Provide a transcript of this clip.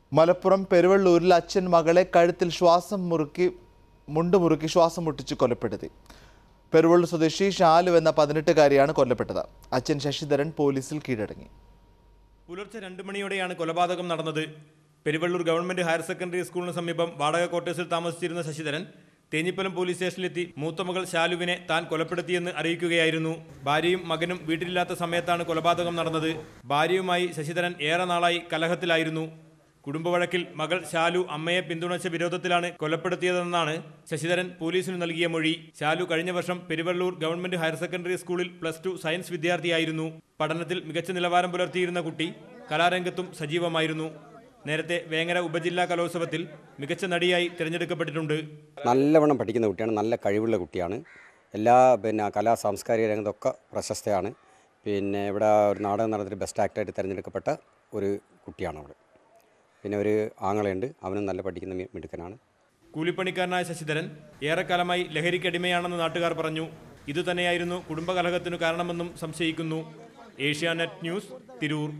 മലപ്പുറം പെരുവള്ളൂരിൽ അച്ഛൻ മകളെ കഴുത്തിൽ ശ്വാസം മുറുക്കി മുണ്ട് മുറുക്കി ശ്വാസം മുട്ടിച്ച് കൊലപ്പെടുത്തി പെരുവള്ളൂർ സ്വദേശി ഷാലു എന്ന പതിനെട്ടുകാരിയാണ് കൊല്ലപ്പെട്ടത് അച്ഛൻ ശശിധരൻ പോലീസിൽ കീഴടങ്ങി പുലർച്ചെ രണ്ട് മണിയോടെയാണ് കൊലപാതകം നടന്നത് പെരുവള്ളൂർ ഗവൺമെന്റ് ഹയർ സെക്കൻഡറി സ്കൂളിന് സമീപം വാടക ക്വാർട്ടേഴ്സിൽ താമസിച്ചിരുന്ന ശശിധരൻ തേഞ്ഞിപ്പലം പോലീസ് സ്റ്റേഷനിലെത്തി മൂത്ത മകൾ ശാലുവിനെ താൻ കൊലപ്പെടുത്തിയെന്ന് അറിയിക്കുകയായിരുന്നു ഭാര്യയും മകനും വീട്ടിലില്ലാത്ത സമയത്താണ് കൊലപാതകം നടന്നത് ഭാര്യയുമായി ശശിധരൻ ഏറെ നാളായി കലഹത്തിലായിരുന്നു കുടുംബവഴക്കിൽ മകൾ ശാലു അമ്മയെ പിന്തുണച്ച വിരോധത്തിലാണ് കൊലപ്പെടുത്തിയതെന്നാണ് ശശിധരൻ പോലീസിന് നൽകിയ മൊഴി ശാലു കഴിഞ്ഞ വർഷം പെരുവള്ളൂർ ഗവൺമെന്റ് ഹയർ സെക്കൻഡറി സ്കൂളിൽ പ്ലസ് ടു സയൻസ് വിദ്യാർത്ഥിയായിരുന്നു പഠനത്തിൽ മികച്ച നിലവാരം പുലർത്തിയിരുന്ന കുട്ടി കലാരംഗത്തും സജീവമായിരുന്നു നേരത്തെ വേങ്ങര ഉപജില്ലാ കലോത്സവത്തിൽ മികച്ച നടിയായി തിരഞ്ഞെടുക്കപ്പെട്ടിട്ടുണ്ട് നല്ലവണ്ണം പഠിക്കുന്ന കുട്ടിയാണ് നല്ല കഴിവുള്ള കുട്ടിയാണ് എല്ലാ പിന്നെ കലാ സാംസ്കാരിക രംഗത്തൊക്കെ പ്രശസ്തയാണ് പിന്നെ ഇവിടെ ഒരു നാടകം നടന്നിട്ട് ബെസ്റ്റ് ആക്ടറായിട്ട് തിരഞ്ഞെടുക്കപ്പെട്ട ഒരു കുട്ടിയാണ് അവിടെ പിന്നെ ഒരു ആങ്ങളയുണ്ട് അവനും നല്ല പഠിക്കുന്ന മി- മിടുക്കനാണ് കൂലിപ്പണിക്കാരനായ ശശിധരൻ ഏറെക്കാലമായി ലഹരിക്കടിമയാണെന്ന് നാട്ടുകാർ പറഞ്ഞു ഇതുതന്നെയായിരുന്നു കുടുംബകലഹത്തിനു കാരണമെന്നും സംശയിക്കുന്നു ഏഷ്യാനെറ്റ് ന്യൂസ് തിരൂർ